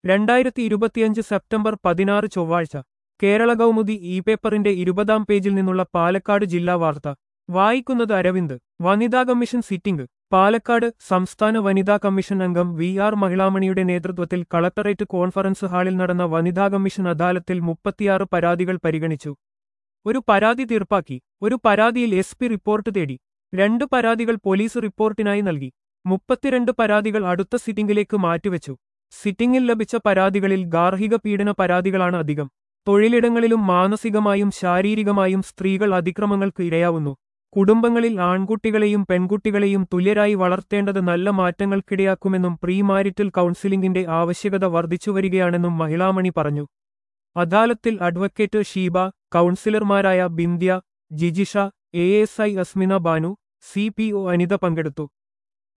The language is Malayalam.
രണ്ടായിരത്തി ഇരുപത്തിയഞ്ച് സെപ്റ്റംബർ പതിനാറ് ചൊവ്വാഴ്ച കേരള കൗമുദി ഇ പേപ്പറിന്റെ ഇരുപതാം പേജിൽ നിന്നുള്ള പാലക്കാട് ജില്ലാ വാർത്ത വായിക്കുന്നത് അരവിന്ദ് വനിതാ കമ്മീഷൻ സിറ്റിംഗ് പാലക്കാട് സംസ്ഥാന വനിതാ കമ്മീഷൻ അംഗം വി ആർ മഹിളാമണിയുടെ നേതൃത്വത്തിൽ കളക്ടറേറ്റ് കോൺഫറൻസ് ഹാളിൽ നടന്ന വനിതാ കമ്മീഷൻ അദാലത്തിൽ മുപ്പത്തിയാറ് പരാതികൾ പരിഗണിച്ചു ഒരു പരാതി തീർപ്പാക്കി ഒരു പരാതിയിൽ എസ് പി റിപ്പോർട്ട് തേടി രണ്ട് പരാതികൾ പോലീസ് റിപ്പോർട്ടിനായി നൽകി മുപ്പത്തിരണ്ട് പരാതികൾ അടുത്ത സിറ്റിംഗിലേക്ക് മാറ്റിവെച്ചു സിറ്റിംഗിൽ ലഭിച്ച പരാതികളിൽ ഗാർഹിക പീഡന പരാതികളാണ് അധികം തൊഴിലിടങ്ങളിലും മാനസികമായും ശാരീരികമായും സ്ത്രീകൾ അതിക്രമങ്ങൾക്ക് ഇരയാവുന്നു കുടുംബങ്ങളിൽ ആൺകുട്ടികളെയും പെൺകുട്ടികളെയും തുല്യരായി വളർത്തേണ്ടത് നല്ല മാറ്റങ്ങൾക്കിടയാക്കുമെന്നും പ്രീ മാരിറ്റൽ കൗൺസിലിംഗിന്റെ ആവശ്യകത വർദ്ധിച്ചുവരികയാണെന്നും മഹിളാമണി പറഞ്ഞു അദാലത്തിൽ അഡ്വക്കേറ്റ് ഷീബ കൗൺസിലർമാരായ Bindhya Jijisha A S I Asmina Banu C P O Anitha പങ്കെടുത്തു